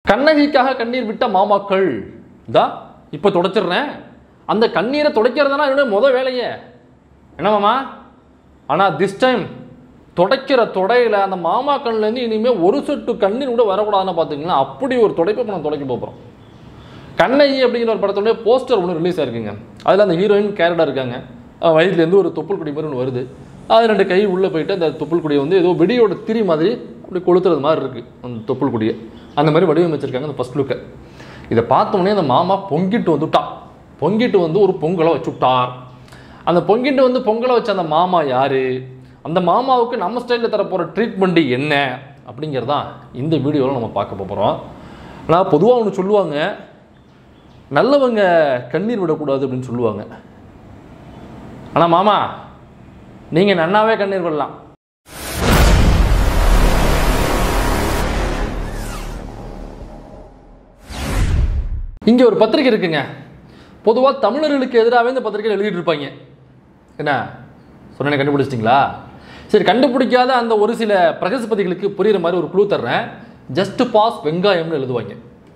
கண்ணகிக்காக கண்ணீர் விட்ட மாமாக்கள் இதா இப்போ துடைச்சிடுறேன் அந்த கண்ணீரை துடைக்கிறதுனா என்னோட முத வேலையே என்ன மாமா ஆனால் திஸ் டைம் துடைக்கிற தொடையில் அந்த மாமா கண்ணுலேருந்து இனிமேல் ஒரு சொட்டு கண்ணீர் கூட வரக்கூடாதுன்னு பார்த்துங்களா அப்படி ஒரு துடைப்பை இப்போ நான் துடைக்க போகிறோம் கண்ணகி அப்படிங்கிற ஒரு படத்தோட போஸ்டர் ஒன்று ரிலீஸ் ஆயிருக்குங்க அதில் அந்த ஹீரோயின் கேரக்டர் இருக்காங்க அவ வயிற்றுலேருந்து ஒரு தொப்புள் குடி மாதிரி ஒன்று வருது அது ரெண்டு கை உள்ளே போயிட்டு அந்த தொப்புள் குடியை வந்து ஏதோ வெடியோட திரி மாதிரி அப்படி கொளுத்துறது மாதிரி இருக்குது அந்த தொப்புள் குடியை அந்த மாதிரி வடிவமைச்சிருக்காங்க அந்த ஃபர்ஸ்ட் லுக்கை இதை பார்த்த உடனே அந்த மாமா பொங்கிட்டு வந்துட்டா பொங்கிட்டு வந்து ஒரு பொங்கலை வச்சுட்டார் அந்த பொங்கிட்டு வந்து பொங்கலை வச்ச அந்த மாமா யாரு அந்த மாமாவுக்கு நம்ம ஸ்டைலில் தர போகிற ட்ரீட்மெண்ட் என்ன அப்படிங்கிறதான் இந்த வீடியோவில் நம்ம பார்க்க போகிறோம் ஆனால் பொதுவாக ஒன்று சொல்லுவாங்க நல்லவங்க கண்ணீர் விடக்கூடாது அப்படின்னு சொல்லுவாங்க ஆனால் மாமா நீங்கள் நன்னாவே கண்ணீர் விடலாம் இங்கே ஒரு பத்திரிக்கை இருக்குங்க பொதுவாக தமிழர்களுக்கு எதிராகவே இந்த பத்திரிக்கை எழுதிட்டு இருப்பாங்க என்ன சொன்னேன் கண்டுபிடிச்சிட்டிங்களா சரி கண்டுபிடிக்காத அந்த ஒரு சில பிரகஸ்பதிகளுக்கு புரியுற மாதிரி ஒரு குழு தர்றேன் ஜஸ்ட் பாஸ் வெங்காயம்னு எழுதுவாங்க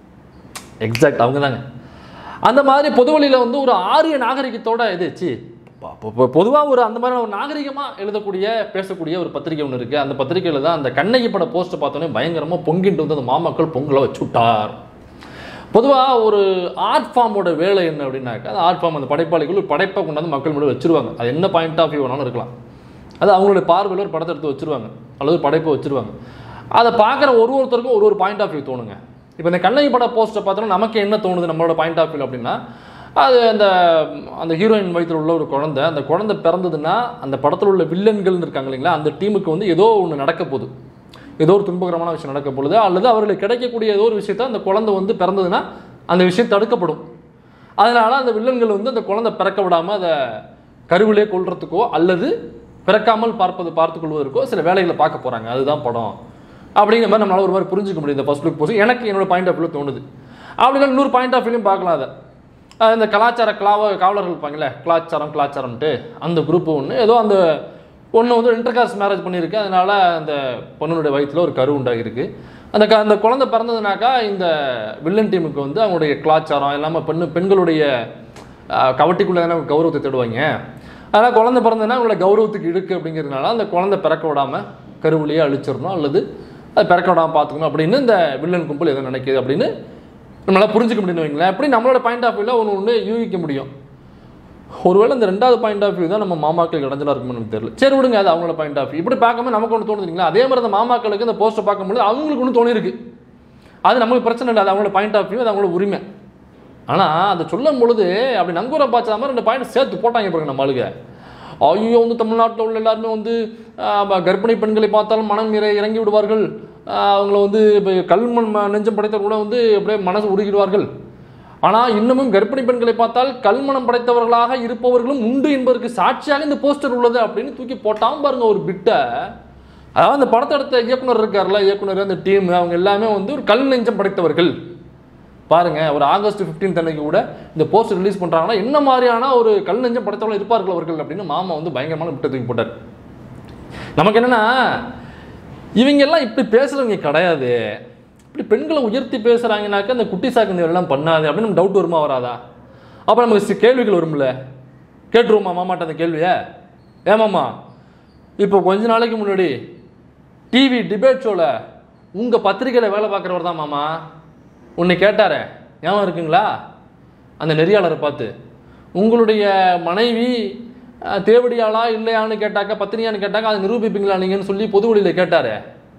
எக்ஸாக்ட் அவங்க தாங்க அந்த மாதிரி பொதுவழியில் வந்து ஒரு ஆரிய நாகரிகத்தோட இது சி பொதுவாக ஒரு அந்த மாதிரி ஒரு நாகரிகமாக எழுதக்கூடிய பேசக்கூடிய ஒரு பத்திரிகை ஒன்று இருக்குது அந்த பத்திரிகையில் தான் அந்த கண்ணகி பட போஸ்ட்டை பார்த்தோன்னே பயங்கரமாக பொங்கிட்டு வந்து அந்த மாமக்கள் பொங்கலை வச்சுட்டார் பொதுவாக ஒரு ஆர்ட் ஃபார்மோட வேலை என்ன அப்படின்னாக்கா அந்த ஆர்ட் ஃபார்ம் அந்த படைப்பாளிகள் ஒரு படைப்பை கொண்டாந்து மக்கள் முன்னாடி வச்சிருவாங்க அது என்ன பாயிண்ட் ஆஃப் வியூ வேணாலும் இருக்கலாம் அது அவங்களுடைய பார்வையில் ஒரு படத்தை எடுத்து வச்சிருவாங்க அல்லது ஒரு படைப்பை வச்சிருவாங்க அதை பார்க்குற ஒரு ஒருத்தருக்கும் ஒரு ஒரு பாயிண்ட் ஆஃப் வியூ தோணுங்க இப்போ இந்த கண்ணகி பட போஸ்ட்டை பார்த்தோன்னா நமக்கு என்ன தோணுது நம்மளோட பாயிண்ட் ஆஃப் வியூ அப்படின்னா அது அந்த அந்த ஹீரோயின் வயிற்றில் உள்ள ஒரு குழந்தை அந்த குழந்தை பிறந்ததுன்னா அந்த படத்தில் உள்ள வில்லன்கள்னு இருக்காங்க இல்லைங்களா அந்த டீமுக்கு வந்து ஏதோ ஒன்று நடக்க போகுது ஏதோ ஒரு துன்பகரமான விஷயம் நடக்க பொழுது அல்லது அவர்களுக்கு கிடைக்கக்கூடிய ஏதோ ஒரு விஷயத்த அந்த குழந்தை வந்து பிறந்ததுன்னா அந்த விஷயம் தடுக்கப்படும் அதனால அந்த வில்லன்கள் வந்து அந்த குழந்தை பிறக்க விடாமல் அதை கருவிலே கொள்றதுக்கோ அல்லது பிறக்காமல் பார்ப்பது பார்த்து கொள்வதற்கோ சில வேலைகளை பார்க்க போகிறாங்க அதுதான் படம் அப்படிங்கிற மாதிரி நம்மளால ஒரு மாதிரி புரிஞ்சுக்க முடியும் இந்த ஃபர்ஸ்ட் லுக் போஸ் எனக்கு என்னோட பாயிண்ட் ஆஃப் வியூ தோணுது அப்படின்னா இன்னொரு பாயிண்ட் ஆஃப் வியூலையும் பார்க்கலாம் அதை அஹ் இந்த கலாச்சார கிளாவ காவலர்கள் இருப்பாங்கல்ல கலாச்சாரம் கலாச்சாரம்ட்டு அந்த குரூப் ஒன்று ஏதோ அந்த பொண்ணு வந்து இன்டர்காஸ்ட் மேரேஜ் பண்ணியிருக்கு அதனால அந்த பொண்ணுடைய வயிற்றில் ஒரு கரு உண்டாகிருக்கு அந்த க அந்த குழந்தை பிறந்ததுனாக்கா இந்த வில்லன் டீமுக்கு வந்து அவங்களுடைய கலாச்சாரம் இல்லாமல் பெண்ணு பெண்களுடைய அஹ், கவட்டிக்குள்ள தானே கௌரவத்தை தேடுவாங்க அதனால் குழந்தை பிறந்ததுன்னா அவங்களோட கௌரவத்துக்கு இருக்கு அப்படிங்கிறதுனால அந்த குழந்தை பிறக்க விடாமல் கருவிலேயே அழிச்சிடணும் அல்லது அது பிறக்க விடாமல் பார்த்துக்கணும் அப்படின்னு இந்த வில்லன் கும்பல் எதை நினைக்குது அப்படின்னு நம்மளால புரிஞ்சுக்க முடியும்னு வைங்களேன் எப்படி நம்மளோட பாயிண்ட் ஆஃப் வியூவில் ஒன்று ஒன்று யூகிக்க முடியும் ஒருவேளை இந்த ரெண்டாவது பாயிண்ட் ஆஃப் வியூ தான் நம்ம மாமாக்கள் இடைஞ்சலா இருக்கும்னு எனக்கு தெரியல சரி விடுங்க அது அவங்களோட பாயிண்ட் ஆஃப் வியூ இப்படி பார்க்கும்போது நமக்கு ஒன்று தோணுதுங்களா அதே மாதிரி அந்த மாமாக்களுக்கு இந்த போஸ்ட்டை பார்க்கும்போது அவங்களுக்கு ஒன்று தோணிருக்கு அது நம்மளுக்கு பிரச்சனை இல்லை அது அவங்களோட பாயிண்ட் ஆஃப் வியூ அது அவங்களோட உரிமை ஆனால் அதை சொல்லும் பொழுது அப்படி நங்கூர பாய்ச்சா மாதிரி ரெண்டு பாயிண்ட் சேர்த்து போட்டாங்க பாருங்க நம்ம ஆளுங்க ஐயோ வந்து தமிழ்நாட்டில் உள்ள எல்லாருமே வந்து ஆஹ், ப- கர்ப்பிணி பெண்களை பார்த்தாலும் மனம் இற இறங்கி விடுவார்கள் ஆஹ், அவங்கள வந்து இப்போ கல்மண் ம- நெஞ்சம் படைத்தவர் கூட வந்து அப்படியே மனசு உருகிடுவார்கள் ஆனால் இன்னமும் கர்ப்பிணி பெண்களை பார்த்தால் கல்மணம் படைத்தவர்களாக இருப்பவர்களும் உண்டு என்பதற்கு சாட்சியாக இந்த போஸ்டர் உள்ளது அப்படின்னு தூக்கி போட்டான் பாருங்க ஒரு பிட்டை அதாவது அந்த படத்தை எடுத்த இயக்குனர் இருக்கார்ல இயக்குனர் அந்த டீம் அவங்க எல்லாமே வந்து ஒரு கல் நெஞ்சம் படைத்தவர்கள் பாருங்க ஒரு ஆகஸ்ட் 15 அன்னைக்கு கூட இந்த போஸ்ட் ரிலீஸ் பண்றாங்கன்னா என்ன மாதிரியான ஒரு கல் நெஞ்சம் படைத்தவர்கள் இருப்பார்கள் அவர்கள் அப்படின்னு மாமா வந்து பயங்கரமான விட்டு தூக்கி போட்டார் நமக்கு என்னன்னா இவங்க எல்லாம் இப்படி பேசுறவங்க கிடையாது இப்படி பெண்களை உயர்த்தி பேசுறாங்கனாக்க அந்த குட்டி சாக்கு இந்த எல்லாம் பண்ணாது அப்படின்னு நம்ம டவுட் வருமா வராதா அப்போ நமக்கு சி- கேள்விகள் வரும்ல கேட்டுருவோமா மாமாட்ட அந்த கேள்வியை ஏமாம்மா இப்போ கொஞ்ச நாளைக்கு முன்னாடி டிவி டிபேட் ஷோவில் உங்கள் பத்திரிக்கையில் வேலை பார்க்குறவர் தான் மாமா உன்னை கேட்டாரே ஞாபகம் இருக்குங்களா அந்த நெறியாளரை பார்த்து உங்களுடைய மனைவி அஹ், தேவடியாளா இல்லையான்னு கேட்டாக்கா பத்தினியான்னு கேட்டாக்கா அதை நிரூபிப்பீங்களா நீங்கன்னு சொல்லி பொது வழியில் கேட்டாரே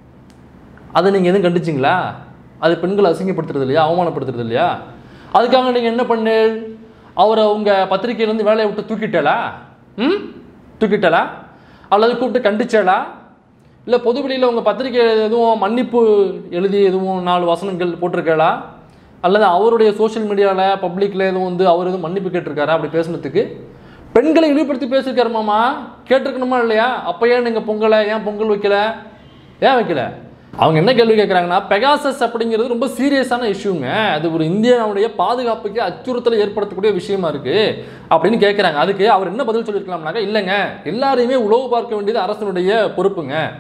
அதை நீங்கள் எதுவும் கண்டிச்சிங்களா அது பெண்களை அசிங்கப்படுத்துறது இல்லையா அவமானப்படுத்துறது இல்லையா அதுக்காக நீங்கள் என்ன பண்ணு அவரை உங்கள் பத்திரிக்கையிலேருந்து வேலையை விட்டு தூக்கிட்டேளா ம் தூக்கிட்டேளா அல்லது கூப்பிட்டு கண்டிச்சேளா இல்லை பொதுவெளியில் உங்கள் பத்திரிக்கை எதுவும் மன்னிப்பு எழுதி எதுவும் நாலு வசனங்கள் போட்டிருக்கேளா அல்லது அவருடைய சோஷியல் மீடியாவில் பப்ளிக்கில் எதுவும் வந்து அவர் எதுவும் மன்னிப்பு கேட்டிருக்காரா அப்படி பேசுனதுக்கு பெண்களை இழிவுபடுத்தி பேசியிருக்காரு மாமா கேட்டிருக்கணுமா இல்லையா அப்போ ஏன் நீங்கள் பொங்கலை ஏன் பொங்கல் வைக்கல ஏன் வைக்கல அவங்க என்ன கேள்வி கேட்குறாங்கன்னா பெகாசஸ் அப்படிங்கிறது ரொம்ப சீரியஸான இஷ்யூங்க அது ஒரு இந்தியாவுடைய பாதுகாப்புக்கு அச்சுறுத்தலை ஏற்படுத்தக்கூடிய விஷயமா இருக்கு அப்படின்னு கேட்குறாங்க அதுக்கு அவர் என்ன பதில் சொல்லியிருக்கலாம்னாக்கா இல்லைங்க எல்லாரையுமே உளவு பார்க்க வேண்டியது அரசனுடைய பொறுப்புங்க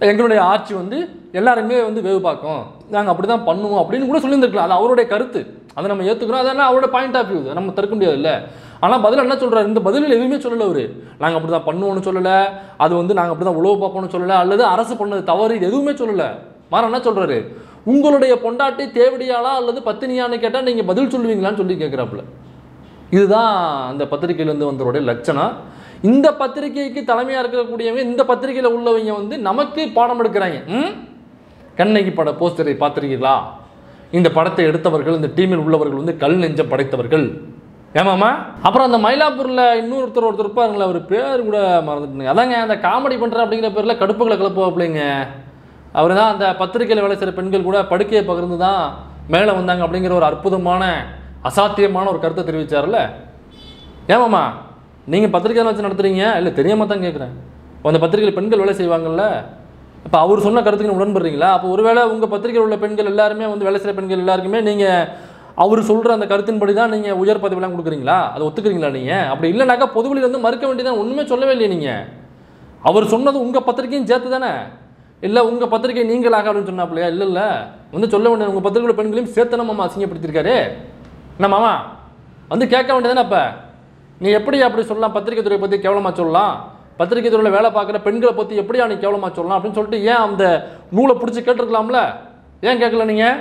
எங்களுடைய ஆட்சி வந்து எல்லாருமே வந்து வேவு பார்க்கும் நாங்கள் அப்படி தான் பண்ணுவோம் அப்படின்னு கூட சொல்லியிருந்திருக்கலாம் அது அவருடைய கருத்து அதை நம்ம ஏற்றுக்கிறோம் அதெல்லாம் அவரோட பாயிண்ட் ஆஃப் வியூ நம்ம தடுக்க முடியாது இல்லை ஆனால் பதில் என்ன சொல்றாரு இந்த பதிலில் எதுவுமே சொல்லலை அவரு நாங்கள் அப்படி தான் பண்ணுவோம்னு சொல்லலை அது வந்து நாங்கள் அப்படி தான் உழவு பார்ப்போம்னு சொல்லலை அல்லது அரசு பண்ணது தவறு இது எதுவுமே சொல்லலை மாற என்ன சொல்றாரு உங்களுடைய பொண்டாட்டி தேவடியாளா அல்லது பத்தினியான்னு கேட்டால் நீங்கள் பதில் சொல்லுவீங்களான்னு சொல்லி கேட்குறாப்புல இதுதான் அந்த பத்திரிகையிலேருந்து வந்தவருடைய லட்சணம் இந்த பத்திரிகைக்கு தலைமையாக இருக்கக்கூடியவங்க இந்த பத்திரிகையில் உள்ளவங்க வந்து நமக்கு பாடம் எடுக்கிறாங்க ம் கண்ணகி பட போஸ்டரை பார்த்துருக்கீங்களா இந்த படத்தை எடுத்தவர்கள் இந்த டீமில் உள்ளவர்கள் வந்து கல் நெஞ்சம் படைத்தவர்கள் ஏமாமா அப்புறம் அந்த மயிலாப்பூரில் இன்னொருத்தர் ஒருத்தர் இருப்பாருங்களே அவர் பேர் கூட மறந்துட்டுங்க அதாங்க அந்த காமெடி பண்ணுறேன் அப்படிங்கிற பேரில் கடுப்புகளை கிளப்புவாப்பிள்ளைங்க அவர் தான் அந்த பத்திரிகையில் வேலை செய்கிற பெண்கள் கூட படுக்கையை பகிர்ந்து தான் மேலே வந்தாங்க அப்படிங்கிற ஒரு அற்புதமான அசாத்தியமான ஒரு கருத்தை தெரிவிச்சார்ல ஏமாம்மா நீங்கள் பத்திரிக்கை வச்சு நடத்துறீங்க இல்லை தெரியாம தான் கேட்குறேன் அந்த பத்திரிகையில் பெண்கள் வேலை செய்வாங்கல்ல அப்போ அவர் சொன்ன கருத்துக்கு நீங்க உடன்படுறீங்களா அப்போ ஒருவேளை உங்கள் பத்திரிகையில் உள்ள பெண்கள் எல்லாருமே வந்து வேலை செய்கிற பெண்கள் எல்லாருக்குமே நீங்கள் அவர் சொல்கிற அந்த கருத்தின்படி தான் நீங்கள் உயர் பதவியெல்லாம் கொடுக்குறீங்களா அதை ஒத்துக்கிறீங்களா நீங்கள் அப்படி இல்லைனாக்கா பொதுவெளியில் வந்து மறுக்க வேண்டியதான் ஒன்றுமே சொல்லவே இல்லையே நீங்கள் அவர் சொன்னது உங்கள் பத்திரிக்கையும் சேர்த்து தானே இல்லை உங்கள் பத்திரிகை நீங்களாக அப்படின்னு சொன்னாப்லையா இல்லை இல்லை வந்து சொல்ல வேண்டிய உங்கள் பத்திரிகையில் பெண்களையும் சேர்த்து நம்ம அசிங்கப்படுத்தியிருக்காரு என்ன மாமா வந்து கேட்க வேண்டியதானே அப்போ நீ எப்படி அப்படி சொல்லலாம் பத்திரிகை துறையை பற்றி கேவலமாக சொல்லலாம் பத்திரிகை துறையில் வேலை பார்க்குற பெண்களை பற்றி எப்படியா நீ கேவலமாக சொல்லலாம் அப்படின்னு சொல்லிட்டு ஏன் அந்த நூலை பிடிச்சி கேட்டிருக்கலாம்ல ஏன் கேட்கல நீங்கள்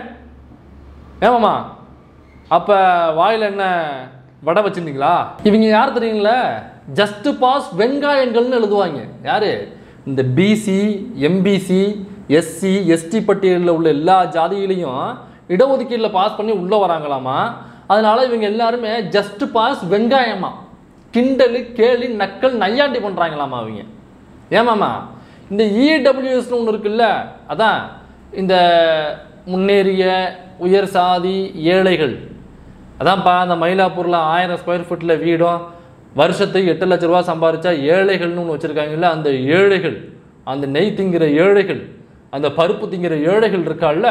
ஏமாம்மா அப்போ வாயில் என்ன வடை வச்சிருந்தீங்களா இவங்க யார் தெரியுங்களா ஜஸ்ட் பாஸ் வெங்காயங்கள்னு எழுதுவாங்க யாரு இந்த பிசி எம்பிசி எஸ்சி எஸ்டி பட்டியலில் உள்ள எல்லா ஜாதியிலையும் இடஒதுக்கீட்டில் பாஸ் பண்ணி உள்ளே வராங்களாமா அதனால இவங்க எல்லாருமே ஜஸ்ட் பாஸ் வெங்காயமா கிண்டலு கேலி நக்கல் நையாண்டி பண்ணுறாங்களாமா அவங்க ஏமாமா இந்த இடபிள்யூஎஸ்னு ஒன்று இருக்குல்ல அதான் இந்த முன்னேறிய உயர் சாதி ஏழைகள் அதான்ப்பா அந்த மயிலாப்பூரில் ஆயிரம் ஸ்கொயர் ஃபீட்டில் வீடும் வருஷத்துக்கு எட்டு லட்ச ரூபா சம்பாரிச்சா ஏழைகள்னு ஒன்று வச்சுருக்காங்கல்ல அந்த ஏழைகள் அந்த நெய் திங்கிற ஏழைகள் அந்த பருப்பு திங்கிற ஏழைகள் இருக்காள்ல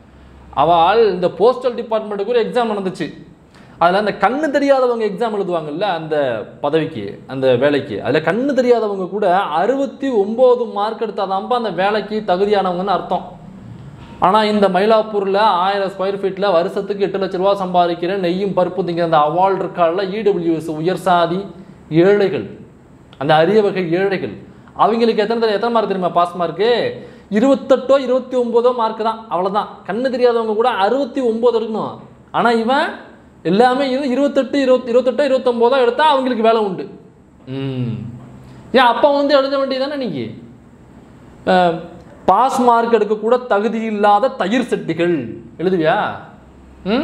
அவள் இந்த போஸ்டல் டிபார்ட்மெண்ட்டுக்கு ஒரு எக்ஸாம் நடந்துச்சு அதில் அந்த கண்ணு தெரியாதவங்க எக்ஸாம் எழுதுவாங்கல்ல அந்த பதவிக்கு அந்த வேலைக்கு அதில் கண்ணு தெரியாதவங்க கூட அறுபத்தி ஒம்பது மார்க் எடுத்தாதான்ப்பா அந்த வேலைக்கு தகுதியானவங்கன்னு அர்த்தம் ஆனால் இந்த மயிலாப்பூரில் ஆயிரம் ஸ்கொயர் ஃபீட்டில் வருஷத்துக்கு எட்டு லட்ச ரூபா சம்பாதிக்கிற நெய்யும் பருப்பு திங்கிற அந்த அவார்டு இருக்கால இடபிள்யூஎஸ் உயர் சாதி ஏழைகள் அந்த அரிய வகை ஏழைகள் அவங்களுக்கு எத்தனை தெரி- எத்தனை மார்க் தெரியுமா பாஸ் மார்க்கு இருபத்தெட்டோ இருபத்தி ஒம்போதோ மார்க் தான் அவ்வளோதான் கண்ணு தெரியாதவங்க கூட அறுபத்தி ஒம்பது இருக்கணும் ஆனால் இவன் எல்லாமே இரு இருபத்தெட்டு இருபத்தி இருபத்தெட்டோ இருபத்தொம்போதோ எடுத்தா அவங்களுக்கு வேலை உண்டு ம் ஏன் அப்பா வந்து எழுத வேண்டியதானே இன்னைக்கு பாஸ் மார்க் எடுக்க கூட தகுதி இல்லாத தயிர் சட்டிகள் எழுதுவியா ம்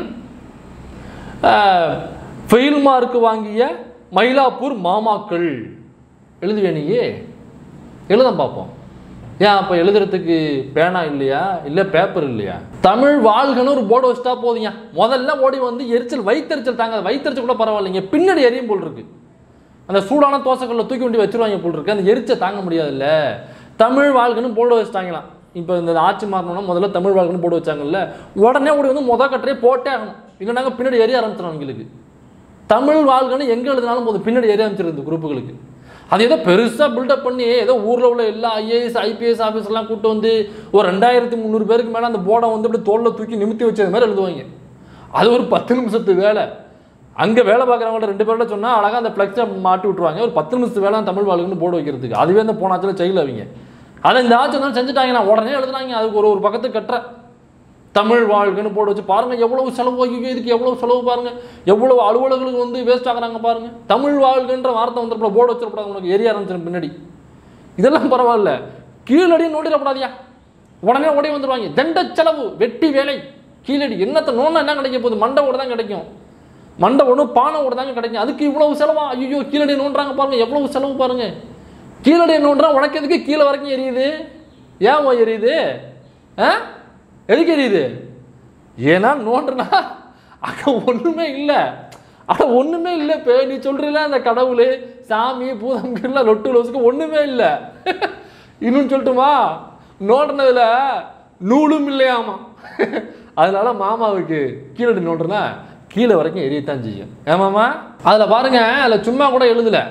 ஃபெயில் மார்க் வாங்கிய மயிலாப்பூர் மாமாக்கள் எழுதுவியா நீ எழுதான் பார்ப்போம் ஏன் அப்போ எழுதுறதுக்கு பேனா இல்லையா இல்லை பேப்பர் இல்லையா தமிழ் வாழ்கன்னு ஒரு போர்டு வச்சுட்டா போதுங்க முதல்ல ஓடி வந்து எரிச்சல் வயித்தெரிச்சல் தாங்க வயித்தெரிச்சல் கூட பரவாயில்லைங்க பின்னாடி எரியும் போல் இருக்கு அந்த சூடான தோசைக்கல்ல தூக்கி கொண்டு வச்சிருவாங்க போல் இருக்கு அந்த எரிச்ச தாங்க முடியாதுல்ல தமிழ் வாழ்கன்னு போர்டு வச்சுட்டாங்களாம் இப்போ இந்த ஆட்சி மாறணும்னா முதல்ல தமிழ் வாழ்கன்னு போர்டு வச்சாங்கல்ல உடனே ஓடி வந்து முத கட்டுறே போட்டே ஆகணும் இல்லைனாங்க பின்னாடி எரிய ஆரம்பிச்சிடும் அவங்களுக்கு தமிழ் வாழ்கன்னு எங்கே எழுதினாலும் போதும் பின்னாடி எரிய ஆரம்பிச்சிருது குரூப்புகளுக்கு அது ஏதோ பெருசாக பில்டப் பண்ணி ஏதோ ஊரில் உள்ள எல்லா ஐஏஎஸ் ஐபிஎஸ் ஆஃபீஸ்லாம் கூட்டு வந்து ஒரு ரெண்டாயிரத்தி முந்நூறு பேருக்கு மேலே அந்த போர்டை வந்து இப்படி தோளில் தூக்கி நிமித்தி வச்சது மாதிரி எழுதுவாங்க அது ஒரு பத்து நிமிஷத்து வேலை அங்கே வேலை பார்க்குறவங்கள்ட்ட ரெண்டு பேர்ட்ட சொன்னால் அழகாக அந்த ஃப்ளெக்ஸை மாட்டி விட்ருவாங்க ஒரு பத்து நிமிஷத்து வேலை தமிழ் வாழ்கன்னு போர்டு வைக்கிறதுக்கு அதுவே அந்த போன ஆச்சில் செயல் அவங்க அதை இந்த ஆட்சி வந்தாலும் செஞ்சுட்டாங்கன்னா உடனே எழுதுனாங்க அதுக்கு ஒரு ஒரு பக்கத்துக்கு கட்டுற தமிழ் வாழ்கன்னு போட்டு வச்சு பாருங்க எவ்வளவு செலவு ஐயோ இதுக்கு எவ்வளவு செலவு பாருங்க எவ்வளவு அலுவலர்களுக்கு வந்து வேஸ்ட் ஆகுறாங்க பாருங்க தமிழ் வாழ்கன்ற வார்த்தை வந்துருப்பா போர்டு வச்சிருப்பா உனக்கு ஏரிய ஆரம்பிச்சிடும் பின்னாடி இதெல்லாம் பரவாயில்ல கீழடி நோண்டிடப்படாதியா உடனே ஓடி வந்துருவாங்க தண்ட செலவு வெட்டி வேலை கீழடி என்னத்தை நோண்டா என்ன கிடைக்க போகுது மண்டை ஓட தான் கிடைக்கும் மண்டை ஒன்று பானை ஓட தாங்க கிடைக்கும் அதுக்கு இவ்வளவு செலவா ஐயோ கீழடி நோண்டுறாங்க பாருங்க எவ்வளவு செலவு பாருங்க கீழடி நோண்டுறா உனக்கு எதுக்கு கீழே வரைக்கும் எரியுது ஏன் உன் எரியுது ஆ எதுக்கு எரியுது ஏன்னா நோண்டுனா அங்கே ஒன்றுமே இல்லை அட ஒன்றுமே இல்லை இப்போ நீ சொல்கிறீல அந்த கடவுள் சாமி பூதம்லாம் லொட்டு லோசுக்கு ஒன்றுமே இல்லை இன்னும் சொல்லட்டுமா நோண்டினதுல நூலும் இல்லையாமா அதனால மாமாவுக்கு கீழடி நோண்டுனா கீழே வரைக்கும் எரியத்தான் செய்யும் ஏமாமா அதில் பாருங்க அதில் சும்மா கூட எழுதல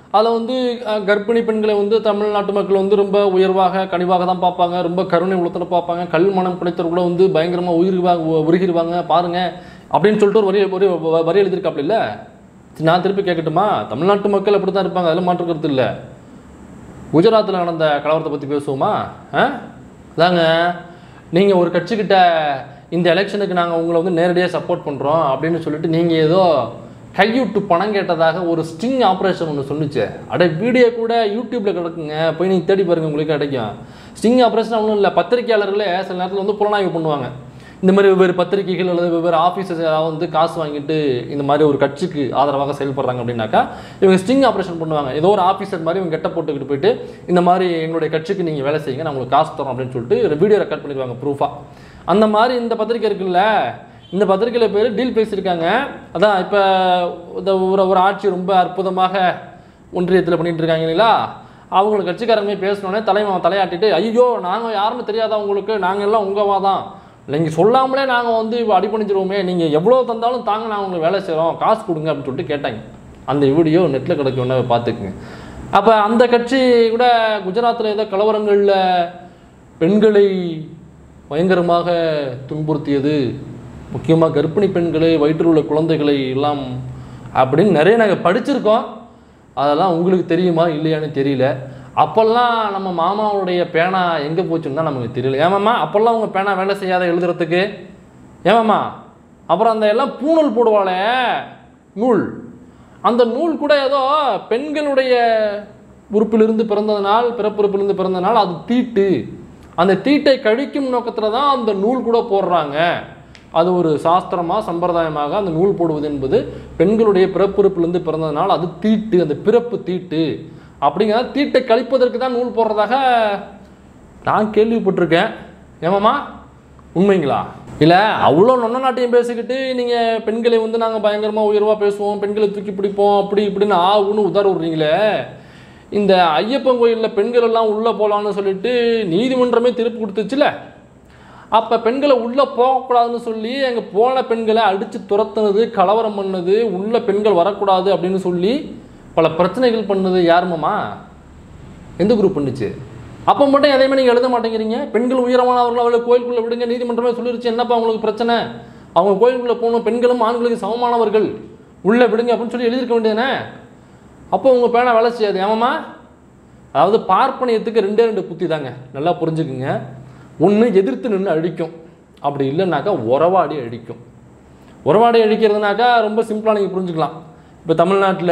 அதில் வந்து அஹ், கர்ப்பிணி பெண்களை வந்து தமிழ்நாட்டு மக்கள் வந்து ரொம்ப உயர்வாக கனிவாக தான் பார்ப்பாங்க ரொம்ப கருணை உள்ளத்தில் பார்ப்பாங்க கல் மனம் படைத்தவர்களை வந்து பயங்கரமாக உயிர்வாங்க உருகிடுவாங்க பாருங்க அப்படின்னு சொல்லிட்டு ஒரு வரி ஒரு வ- வரி எழுதியிருக்காப்புல இல்லை நான் திருப்பி கேட்கட்டுமா தமிழ்நாட்டு மக்கள் அப்படி தான் இருப்பாங்க அதில் மாற்றுக்கிறது இல்லை குஜராத்தில் நடந்த கலவரத்தை பற்றி பேசுவோமா ஆ அதாங்க நீங்கள் ஒரு கட்சிக்கிட்ட இந்த எலெக்ஷனுக்கு நாங்கள் உங்களை வந்து நேரடியாக சப்போர்ட் பண்ணுறோம் அப்படின்னு சொல்லிட்டு நீங்கள் ஏதோ கையூட்டு பணம் கேட்டதாக ஒரு ஸ்டிங் ஆப்ரேஷன் ஒன்று சொன்னுச்சு அட வீடியோ கூட யூடியூப்பில் கிடக்குங்க போய் நீங்கள் தேடி பாருங்க உங்களுக்கு கிடைக்கும் ஸ்டிங் ஆப்ரேஷன் ஒன்றும் இல்லை பத்திரிக்கையாளர்களே சில நேரத்தில் வந்து புலனாய்வு பண்ணுவாங்க இந்த மாதிரி வெவ்வேறு பத்திரிகைகள் அல்லது வெவ்வேறு ஆஃபீஸர்ஸ் யாராவது வந்து காசு வாங்கிட்டு இந்த மாதிரி ஒரு கட்சிக்கு ஆதரவாக செயல்படுறாங்க அப்படின்னாக்கா இவங்க ஸ்டிங் ஆப்ரேஷன் பண்ணுவாங்க ஏதோ ஒரு ஆஃபீஸர் மாதிரி இவங்க கெட்ட போட்டுக்கிட்டு போயிட்டு இந்த மாதிரி எங்களுடைய கட்சிக்கு நீங்கள் வேலை செய்யுங்க நான் உங்களுக்கு காசு தரோம் அப்படின்னு சொல்லிட்டு வீடியோ ரெக்கார்ட் பண்ணிடுவாங்க ப்ரூஃபாக அந்த மாதிரி இந்த பத்திரிக்கை இருக்குல்ல இந்த பத்திரிக்கையில் பேர் டீல் பேசியிருக்காங்க அதான் இப்போ இந்த ஒரு ஒரு ஆட்சி ரொம்ப அற்புதமாக ஒன்றியத்தில் பண்ணிட்டு இருக்காங்க இல்லைங்களா அவங்களுக்கு கட்சிக்காரங்க போய் பேசினோடனே தலைவன் தலையாட்டிட்டு ஐயோ நாங்கள் யாருன்னு தெரியாதா உங்களுக்கு நாங்கள் எல்லாம் உங்கவா தான் நீங்கள் சொல்லாமலே நாங்கள் வந்து இப்போ அடிப்பணிச்சிருவோமே நீங்கள் எவ்வளோ தந்தாலும் தாங்க நாங்கள் உங்களுக்கு வேலை செய்கிறோம் காசு கொடுங்க அப்படின்னு சொல்லிட்டு கேட்டாங்க அந்த வீடியோ நெட்டில் கிடக்கு ஒன்றா பார்த்துக்குங்க அப்போ அந்த கட்சி கூட குஜராத்தில் ஏதோ கலவரங்களில் பெண்களை பயங்கரமாக துன்புறுத்தியது முக்கியமாக கர்ப்பிணி பெண்களை வயிற்றில் உள்ள குழந்தைகளை எல்லாம் அப்படின்னு நிறைய நாங்கள் படிச்சிருக்கோம் அதெல்லாம் உங்களுக்கு தெரியுமா இல்லையான்னு தெரியல அப்போல்லாம் நம்ம மாமாவுடைய பேனா எங்கே போச்சுன்னு தான் நமக்கு தெரியல ஏமாம்மா அப்போல்லாம் உங்கள் பேனா வேலை செய்யாத எழுதுறதுக்கு ஏமாம்மா அப்புறம் அந்த எல்லாம் பூணூல் போடுவாளே நூல் அந்த நூல் கூட ஏதோ பெண்களுடைய உறுப்பிலிருந்து பிறந்ததனால் பிறப்புறுப்பிலிருந்து பிறந்ததனால் அது தீட்டு அந்த தீட்டை கழிக்கும் நோக்கத்தில் தான் அந்த நூல் கூட போடுறாங்க அது ஒரு சாஸ்திரமாக சம்பிரதாயமாக அந்த நூல் போடுவது என்பது பெண்களுடைய பிறப்புறுப்பிலிருந்து பிறந்ததனால் அது தீட்டு அந்த பிறப்பு தீட்டு அப்படிங்கிற தீட்டை கழிப்பதற்கு தான் நூல் போடுறதாக நான் கேள்விப்பட்டிருக்கேன் ஏமாம்மா உண்மைங்களா இல்லை அவ்வளோ நொன்ன நாட்டையும் பேசிக்கிட்டு நீங்கள் பெண்களை வந்து நாங்கள் பயங்கரமாக உயர்வாக பேசுவோம் பெண்களை தூக்கி பிடிப்போம் அப்படி இப்படின்னு ஆகுன்னு உதார விடுறீங்களே இந்த ஐயப்பன் கோயிலில் பெண்கள் எல்லாம் உள்ளே போகலான்னு சொல்லிட்டு நீதிமன்றமே தீர்ப்பு கொடுத்துச்சுல அப்போ பெண்களை உள்ளே போகக்கூடாதுன்னு சொல்லி அங்கே போன பெண்களை அடித்து துரத்துனது கலவரம் பண்ணது உள்ள பெண்கள் வரக்கூடாது அப்படின்னு சொல்லி பல பிரச்சனைகள் பண்ணது யாருமாம்மா எந்த குரூப் பண்ணுச்சு அப்போ மட்டும் எதையுமே நீங்கள் எழுத மாட்டேங்கிறீங்க பெண்கள் உயரமானவர்கள் அவளை கோயிலுக்குள்ளே விடுங்க நீதிமன்றமே சொல்லிருச்சு என்னப்பா அவங்களுக்கு பிரச்சனை அவங்க கோயிலுக்குள்ளே போகணும் பெண்களும் ஆண்களுக்கு சமமானவர்கள் உள்ளே விடுங்க அப்படின்னு சொல்லி எழுதியிருக்க வேண்டியதுனே அப்போ உங்கள் பேனா வேலை செய்யாது ஏமாம்மா அதாவது பார்ப்பனியத்துக்கு ரெண்டே ரெண்டு புத்தி தாங்க நல்லா புரிஞ்சுக்குங்க ஒன்று எதிர்த்து நின்று அழிக்கும் அப்படி இல்லைன்னாக்கா உறவாடி அழிக்கும் உறவாடி அழிக்கிறதுனாக்கா ரொம்ப சிம்பிளாக நீங்கள் புரிஞ்சுக்கலாம் இப்போ தமிழ்நாட்டில்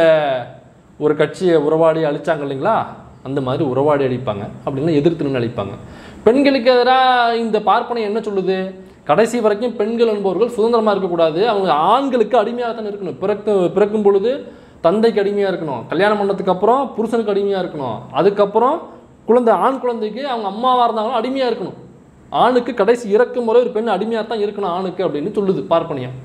ஒரு கட்சியை உறவாடி அழிச்சாங்க இல்லைங்களா அந்த மாதிரி உறவாடி அழிப்பாங்க அப்படின்னா எதிர்த்து நின்று அழிப்பாங்க பெண்களுக்கு எதிராக இந்த பார்ப்பனை என்ன சொல்லுது கடைசி வரைக்கும் பெண்கள் என்பவர்கள் சுதந்திரமாக இருக்கக்கூடாது அவங்க ஆண்களுக்கு அடிமையாக தான் இருக்கணும் பிறக்க பிறக்கும் பொழுது தந்தைக்கு அடிமையாக இருக்கணும் கல்யாணம் பண்ணதுக்கு அப்புறம் புருஷனுக்கு அடிமையாக இருக்கணும் அதுக்கப்புறம் குழந்தை ஆண் குழந்தைக்கு அவங்க அம்மாவாக இருந்தாலும் அடிமையாக இருக்கணும் ஆணுக்கு கடைசி இறக்கும் முறை ஒரு பெண் அடிமையாக தான் இருக்கணும் ஆணுக்கு அப்படின்னு சொல்லுது பார்ப்பனியம்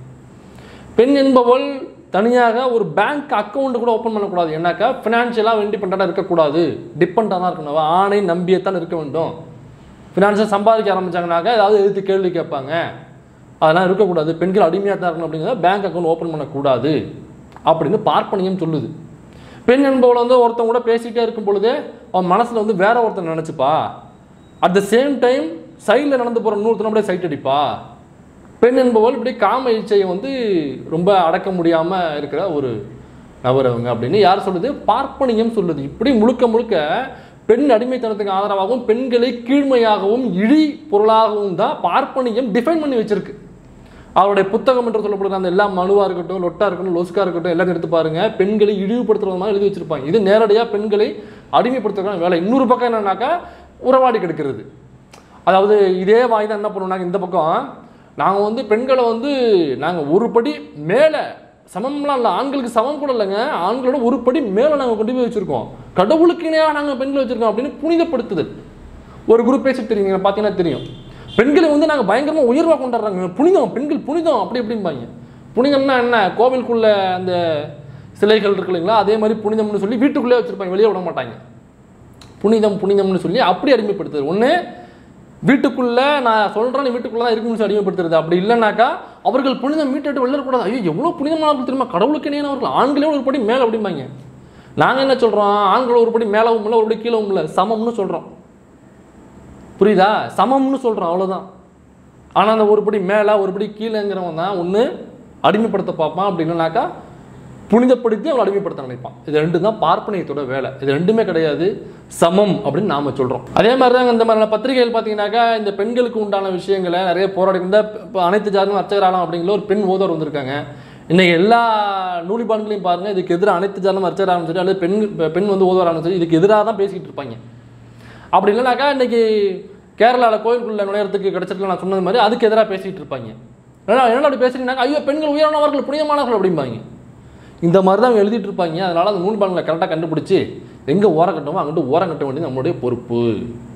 பெண் என்பவள் தனியாக ஒரு பேங்க் அக்கௌண்ட் கூட ஓப்பன் பண்ணக்கூடாது ஏன்னாக்கா ஃபினான்ஷியலாக இண்டிபெண்ட்டாக இருக்கக்கூடாது டிபெண்டாக தான் இருக்கணும் அவ ஆணை நம்பியத்தான் இருக்க வேண்டும் ஃபினான்ஷியல் சம்பாதிக்க ஆரம்பிச்சாங்கனாக்கா ஏதாவது எதிர்த்து கேள்வி கேட்பாங்க அதெல்லாம் இருக்கக்கூடாது பெண்கள் அடிமையாக தான் இருக்கணும் அப்படிங்கிறத பேங்க் அக்கௌண்ட் ஓப்பன் பண்ணக்கூடாது அப்படின்னு பார்ப்பனியம் சொல்லுது பெண் என்பவள் வந்து ஒருத்தன் கூட பேசிகிட்டே இருக்கும் பொழுதே அவன் மனசில் வந்து வேற ஒருத்தன் நினச்சிப்பா அட் த சேம் டைம் சைடில் நடந்து போகிற இன்னொருத்தனை அப்படியே சைட் அடிப்பா பெண் என்பவள் இப்படி காம இச்சையை வந்து ரொம்ப அடக்க முடியாமல் இருக்கிற ஒரு நபர் அவங்க அப்படின்னு யார் சொல்லுது பார்ப்பனியம் சொல்லுது இப்படி முழுக்க முழுக்க பெண் அடிமைத்தனத்துக்கு ஆதரவாகவும் பெண்களை கீழ்மையாகவும் இழி பொருளாகவும் தான் பார்ப்பனியம் டிஃபைன் பண்ணி வச்சிருக்கு அவருடைய புத்தகம் என்று சொல்லப்படுற அந்த எல்லா மனுவாக இருக்கட்டும் லொட்டா இருக்கட்டும் லொஸ்கா இருக்கட்டும் எல்லாம் எடுத்து பாருங்க பெண்களை இழிவுபடுத்துறது மாதிரி எழுதி வச்சிருப்பாங்க இது நேரடியாக பெண்களை அடிமைப்படுத்துறதுக்கான வேலை இன்னொரு பக்கம் என்னன்னாக்கா உறவாடி கெடுக்கிறது அதாவது இதே வாய் தான் என்ன பண்ணுவோம் நாங்கள் இந்த பக்கம் நாங்கள் வந்து பெண்களை வந்து நாங்கள் ஒரு படி மேலே சமம்லாம் இல்லை ஆண்களுக்கு சமம் கூட இல்லைங்க ஆண்களோட ஒரு படி மேலே நாங்கள் கொண்டு போய் வச்சுருக்கோம் கடவுளுக்கு இணையாக நாங்கள் பெண்களை வச்சுருக்கோம் அப்படின்னு புனிதப்படுத்துது ஒரு குரூப் பேசிட்டு தெரியுங்க பார்த்தீங்கன்னா தெரியும் பெண்களை வந்து நாங்கள் பயங்கரமாக உயர்வாக கொண்டாடுறாங்க புனிதம் பெண்கள் புனிதம் அப்படி இப்படிம்பாங்க புனிதம்னா என்ன கோவிலுக்குள்ள அந்த சிலைகள் இருக்கு இல்லைங்களா அதே மாதிரி புனிதம்னு சொல்லி வீட்டுக்குள்ளே வச்சுருப்பாங்க வெளியே விட மாட்டாங்க புனிதம் புனிதம்னு சொல்லி அப்படி அடிமைப்படுத்துது ஒன்று வீட்டுக்குள்ள நான் சொல்கிறேன் நீ வீட்டுக்குள்ள தான் இருக்குன்னு சொல்லி அடிமைப்படுத்துறது அப்படி இல்லைனாக்கா அவர்கள் புனிதம் மீட்டு வெளில கூடாது ஐயோ எவ்வளோ புனிதமானவர்கள் தெரியுமா கடவுளுக்கு இணையானவர்கள் ஆண்களே ஒரு படி மேலே அப்படிம்பாங்க நாங்கள் என்ன சொல்கிறோம் ஆண்கள் ஒருபடி மேலவும் இல்லை ஒருபடி கீழவும் இல்லை சமம்னு சொல்கிறோம் புரியுதா சமம்னு சொல்கிறோம் அவ்வளோதான் ஆனால் அந்த ஒருபடி மேலே ஒருபடி கீழேங்கிறவன் தான் ஒன்று அடிமைப்படுத்த பார்ப்பான் அப்படி இல்லைனாக்கா புனிதப்படுத்தி அவளை அடிமைப்படுத்த நினைப்பான் இது ரெண்டு தான் பார்ப்பனியத்தோட வேலை இது ரெண்டுமே கிடையாது சமம் அப்படின்னு நாம சொல்கிறோம் அதே மாதிரி தான் இந்த மாதிரியான பத்திரிகைகள் பார்த்தீங்கன்னாக்கா இந்த பெண்களுக்கு உண்டான விஷயங்களை நிறைய போராடி இந்த இப்போ அனைத்து ஜாதியும் அர்ச்சகராலாம் அப்படிங்கிற ஒரு பெண் ஓதர் வந்திருக்காங்க இன்னைக்கு எல்லா நூலிபான்களையும் பாருங்க இதுக்கு எதிராக அனைத்து ஜாதியும் அர்ச்சகராலும் சரி அல்லது பெண் பெண் வந்து ஓதுவராலும் சரி இதுக்கு எதிராக தான் பேசிக்கிட்டு இருப்பாங்க அப்படி இல்லைனாக்கா இன்னைக்கு கேரளாவில் கோயிலுக்குள்ள நுழையறதுக்கு கிடைச்சிருக்கல நான் சொன்னது மாதிரி அதுக்கு எதிராக பேசிகிட்டு இருப்பாங்க ஏன்னா என்ன அப்படி பேசுறீங்கன்னாக்கா ஐயோ பெண்கள் உயரானவர்கள் புனிதமானவர்கள் அப்படிம்பாங்க இந்த மாதிரி தான் அவங்க எழுதிட்டு இருப்பாங்க அதனால அந்த நூல்பான்களை கரெக்டாக கண்டுபிடிச்சி எங்கே ஓரம் கட்டமோ அங்கிட்டு ஓரம் கட்ட வேண்டியது நம்மளுடைய பொறுப்பு